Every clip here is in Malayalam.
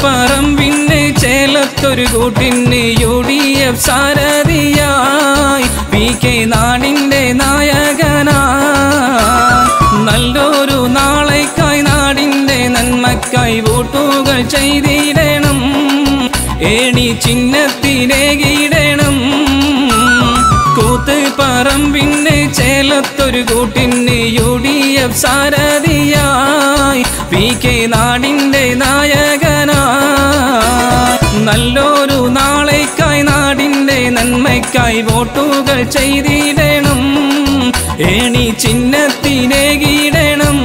പറമ്പിന് ചേലത്തൊരു കൂട്ടിന് യു ഡി എഫ് സാരഥിയായി പി കെ നാടിൻ്റെ നായകനായി നല്ലൊരു നാളേക്കായി നാടിൻ്റെ നന്മക്കായി വോട്ടുകൾ ചെയ്തിടണം ഏണി ചിഹ്നത്തിലേകിടണം കൂത്ത് പറമ്പിന് ചേലത്തൊരു കൂട്ടിന് യു ഡി എഫ് സാരഥിയായി പി കെ നാടിൻ്റെ നായകനായി നല്ലൊരു നാളേക്കായി നാടിൻ്റെ നന്മയ്ക്കായി വോട്ടുകൾ ചെയ്തിടണം ഏണി ചിഹ്നത്തിലേകിടണം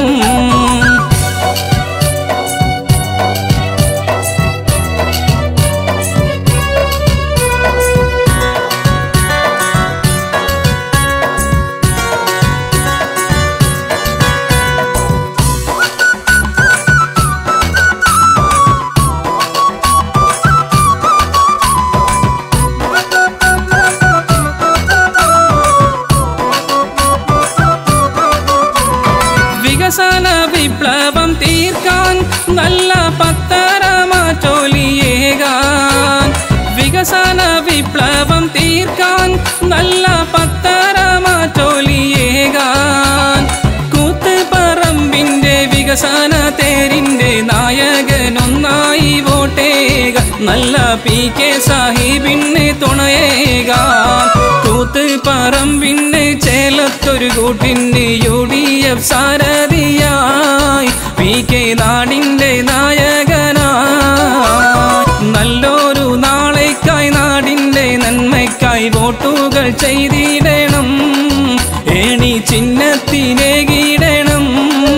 വികസന വിപ്ലവം തീർക്കാൻ നല്ല പത്തരമാറ്റോലിയേകാൻ വികസന വിപ്ലവം തീർക്കാൻ നല്ല പത്തരമാറ്റോലിയേകാൻ കൂത്ത് പറമ്പിന്റെ വികസന തേരിന്റെ നായകനൊന്നായി വോട്ടേക നല്ല പി കെ സാഹിബിന് തുണയേക കൂത്ത് പറമ്പിന് ചേലത്തൊരു കൂട്ടിന് യു ഡി എഫ് സാരഥിയായി പി കെ നാടിൻ്റെ നായകനായി നല്ലൊരു നാളേക്കായി നാടിൻ്റെ നന്മയ്ക്കായി വോട്ടുകൾ ചെയ്തിടണം ഏണി ചിഹ്നത്തിലേകിടണം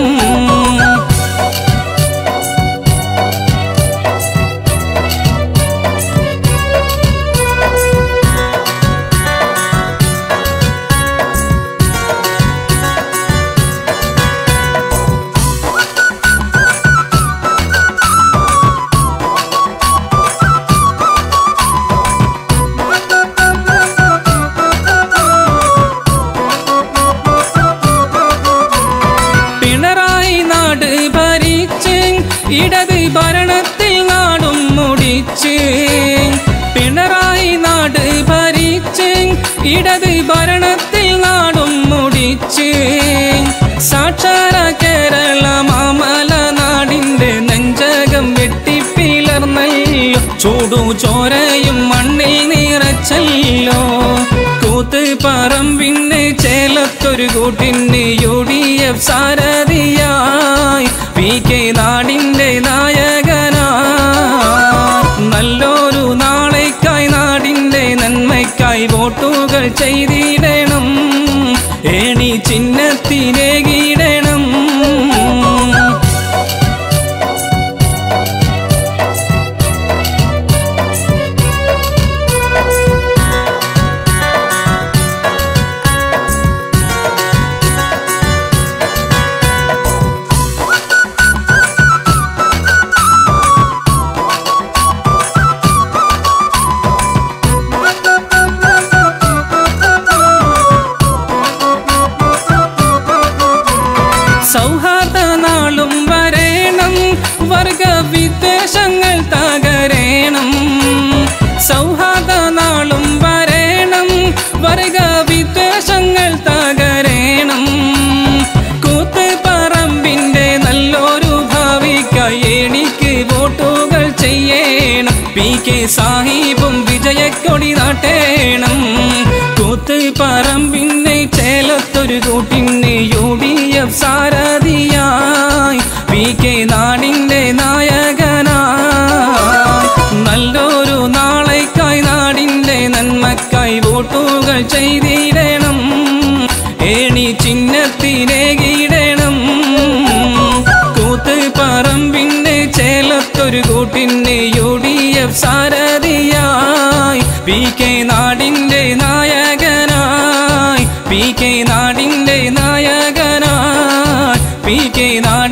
പിണറായി നാട് ഭരിച്ച് ഇടത് ഭരണത്തിൽ നാടും മുടിച്ച് പിണറായി നാട് ഭരിച്ച് ഇടത് ഭരണത്തിൽ നാടും മുടിച്ച് സാക്ഷാര കേരള മാമല നാടിന്റെ നെഞ്ചകം വെട്ടിപ്പിളർന്നല്ലോ ചൂടു ചോരയും മണ്ണിൽ നിറച്ചല്ലോ കൂത്ത് പറമ്പിന് ചേലത്തൊരു കൂട്ടിന് യു ഡി എഫ് സാരഥിയായി പി കെ നാടിൻ്റെ നായകനായി നല്ലൊരു നാളേക്കായി നാടിൻ്റെ നന്മയ്ക്കായി വോട്ടുകൾ ചെയ്തിടണം ഏണി ചിഹ്നത്തിലേകിടണം സൗഹാർദ്ദ നാളും വരേണം വർഗ വിദ്വേഷങ്ങൾ തകരേണം സൗഹാർദ്ദ നാളും വരേണം വർഗ വിദ്വേഷങ്ങൾ തകരേണം കൂത്ത് പറമ്പിന്റെ നല്ലൊരു ഭാവിക്കായി എനിക്ക് വോട്ടുകൾ ചെയ്യണം പി കെ സാഹിബും വിജയക്കൊടി നാട്ടേണം കൂത്ത് പറമ്പിന്റെ ചേലത്തൊരു കൂട്ടിന് യു ഡി എഫ് സാരഥിയായി പി കെ നാടിൻ്റെ നായകനായി നല്ലൊരു നാളേക്കായി നാടിൻ്റെ നന്മക്കായി വോട്ടുകൾ ചെയ്തിടണം ഏണി ചിഹ്നത്തിലേകിടണം കൂത്ത് പറമ്പിന്റെ ചേലത്തൊരു കൂട്ടിന് യു ഡി എഫ് സാരഥിയായി പി കെ നാടിൻ്റെ നായകനായി പി കെ നാടിൻ്റെ നായകനായി പി കെ നാടി